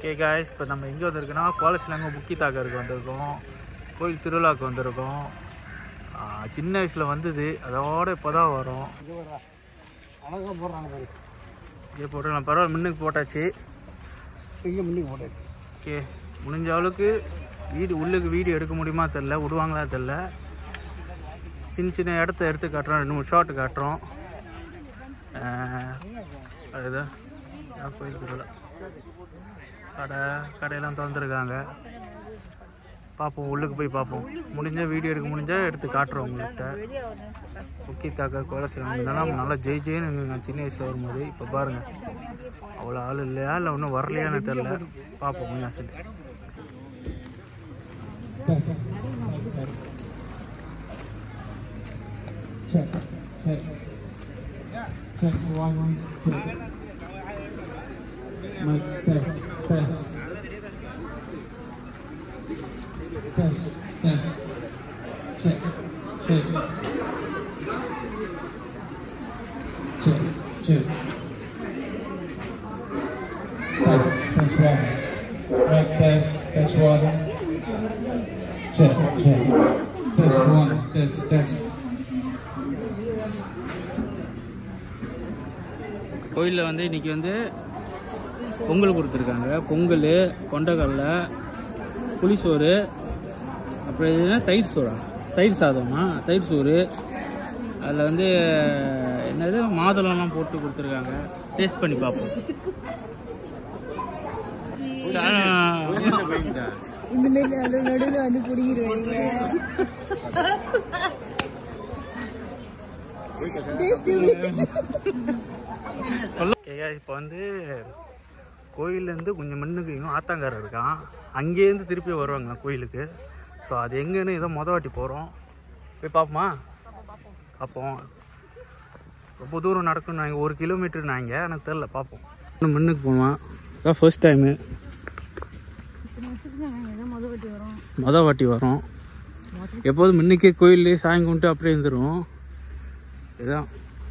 Okay guys இப்போ நம்ம எங்கே வந்திருக்கோன்னா கோலசிலங்க முக்கி தாக்கருக்கு வந்திருக்கோம் கோயில் திருவிழாவுக்கு வந்திருக்கோம் ஆ, சின்ன வயசில் வந்தது அதோட இப்போ தான் வரோம் இது வர அழகாக போடுறாங்க பாரு இங்கே போட்டுக்கலாம் பரவாயில்ல முன்னுக்கு போட்டாச்சு இங்கே முன்னுக்கு போட்டாச்சு ஓகே முடிஞ்ச அளவுக்கு வீடு உள்ளுக்கு வீடு எடுக்க முடியுமா தெரில விடுவாங்களா தெரில சின்ன சின்ன இடத்த எடுத்து காட்டுறோம் ரெண்டு மூணு ஷார்ட் காட்டுறோம் ஆஹ், அதுதான் ஏன் கோயில் திருவிழா கடை கடையெல்லாம் திறந்துருக்காங்க பார்ப்போம் உள்ளுக்கு போய் பார்ப்போம் முடிஞ்ச வீடியோ எடுக்க முடிஞ்சா எடுத்து காட்டுறோம் உங்கள்கிட்ட முக்கிய தாக்க கொலை செய்யணும் இதெல்லாம் நல்லா ஜெய் ஜெயின்னு இருந்துங்க சின்ன வயசில் வரும்போது இப்போ பாருங்கள் அவ்வளோ ஆள் இல்லையா இல்லை இன்னும் வரலையான்னு தெரில பார்ப்போம் கொஞ்சம் சரி Check, check. Check one, one, two. Mic test, test. Test, test. Check, check. Check, check. Test, test one. Mic test, test one. Check, check. Test one, test, test. கோயிலில் வந்து இன்னைக்கு வந்து பொங்கல் கொடுத்துருக்காங்க பொங்கல் கொண்டக்கடலை புளிசோறு அப்புறம் இது என்ன தயிர் சோறா தயிர் சாதமா தயிர் சோறு அதில் வந்து என்னது மாதுளம்லாம் போட்டு கொடுத்துருக்காங்க டேஸ்ட் பண்ணி பார்ப்போம் இந்த மாதிரி நடு நடுவில் வந்து பிடிங்கிருவீங்க இப்போ வந்து கோயிலேருந்து கொஞ்சம் முன்னுக்கு இன்னும் ஆத்தாங்காரர் இருக்கான் அங்கேருந்து திருப்பி வருவாங்க கோயிலுக்கு ஸோ அது எங்கேன்னு ஏதோ மொதல் வாட்டி போகிறோம் போய் பார்ப்போமா பார்ப்போம் ரொம்ப தூரம் நடக்கும் நாங்கள் ஒரு கிலோமீட்டர் நாங்க எனக்கு தெரில பார்ப்போம் இன்னும் முன்னுக்கு போவோம் இதான் ஃபர்ஸ்ட் டைமு மொதல் வாட்டி வரோம் எப்போதும் முன்னுக்கே கோயிலே சாமி கும்பிட்டு அப்படியே இருந்துரும் இதுதான்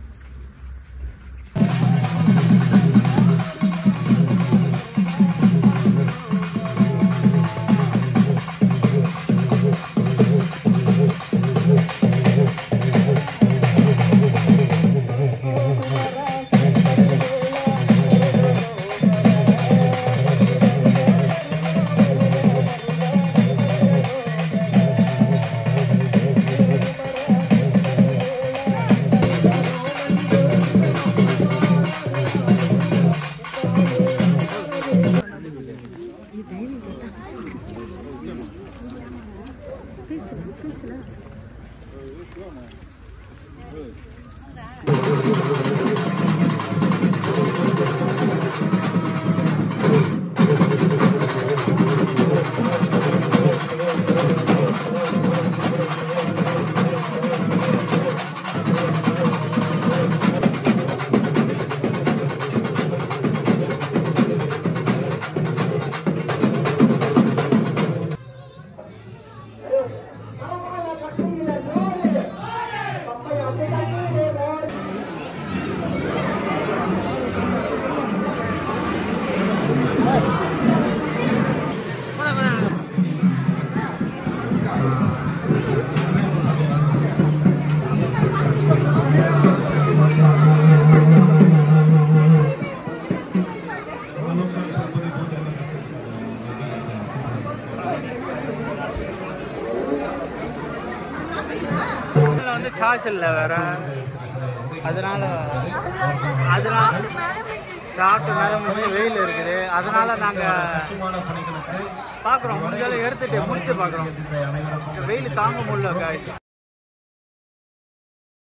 இதில் வந்து சார்ஜ் இல்லை வேற அதனால அதனால சாப்பிட்டு மேலே வெயில் இருக்குது அதனால நாங்கள் பார்க்குறோம் முடிஞ்சாலும் எடுத்துட்டு முடிச்சு பார்க்குறோம் வெயில் தாங்க முடியல காய்